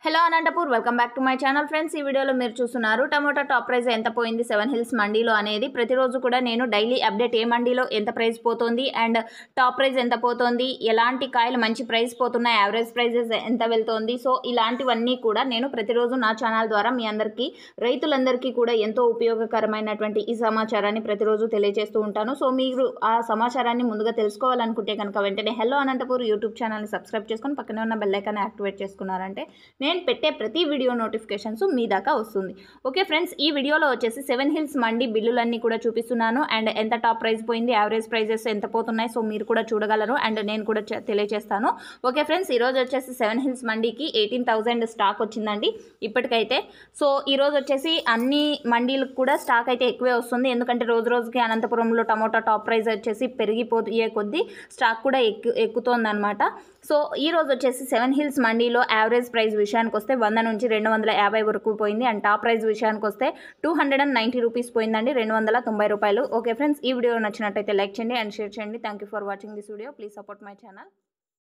hello Anantapur welcome back to my channel friends ఈ వీడియోలో మీరు చూస్తున్నారు టమోటా టాప్ ప్రైస్ ఎంత పోయింది సెవెన్ హిల్స్ మండీలో అనేది ప్రతిరోజు కూడా నేను డైలీ అప్డేట్ ఏ మండీలో ఎంత ప్రైస్ పోతుంది అండ్ టాప్ ప్రైస్ ఎంత పోతుంది ఎలాంటి కాయలు మంచి ప్రైస్ పోతున్నాయి యావరేజ్ ప్రైజెస్ ఎంత వెళ్తోంది సో ఇలాంటివన్నీ కూడా నేను ప్రతిరోజు నా ఛానల్ ద్వారా మీ అందరికీ రైతులందరికీ కూడా ఎంతో ఉపయోగకరమైనటువంటి ఈ సమాచారాన్ని ప్రతిరోజు తెలియజేస్తూ ఉంటాను సో మీరు ఆ సమాచారాన్ని ముందుగా తెలుసుకోవాలనుకుంటే కనుక వెంటనే హలో అనంతపూర్ యూట్యూబ్ ఛానల్ని సబ్స్క్రైబ్ చేసుకొని పక్కనే ఉన్న బెల్ ఐకాన్ యాక్టివేట్ చేసుకున్నారంటే నేను పెట్టే ప్రతి వీడియో నోటిఫికేషన్స్ మీ దాకా వస్తుంది ఓకే ఫ్రెండ్స్ ఈ వీడియోలో వచ్చేసి సెవెన్ హిల్స్ మండి బిల్లులన్నీ కూడా చూపిస్తున్నాను అండ్ ఎంత టాప్ ప్రైస్ పోయింది యావరేజ్ ప్రైజెస్ ఎంత పోతున్నాయి సో మీరు కూడా చూడగలరు అండ్ నేను కూడా చె- తెలియజేస్తాను ఓకే ఫ్రెండ్స్ ఈరోజు వచ్చేసి సెవెన్ హిల్స్ మండీకి ఎయిటీన్ థౌజండ్ స్టాక్ వచ్చిందండి ఇప్పటికైతే సో ఈరోజు వచ్చేసి అన్ని మండీలకు కూడా స్టాక్ అయితే ఎక్కువే వస్తుంది ఎందుకంటే రోజు రోజుకి అనంతపురంలో టమోటా టాప్ ప్రైస్ వచ్చేసి పెరిగిపోయే కొద్దీ స్టాక్ కూడా ఎక్కు ఎక్కుతోందనమాట సో ఈ రోజు వచ్చేసి సెవెన్ హిల్స్ మండీలో యావరేజ్ ప్రైస్ విషయానికి వస్తే వంద నుంచి రెండు వందల యాభై వరకు పోయింది అండ్ టాప్ ప్రైస్ విషయానికి వస్తే two hundred and ninety rupees పోయిందండి రెండు వందల తొంభై రూపాయలు ఓకే ఫ్రెండ్స్ ఈ వీడియో నచ్చినట్టయితే లైక్ చేయండి అండ్ షేర్ చేయండి thank you for watching this video please support my channel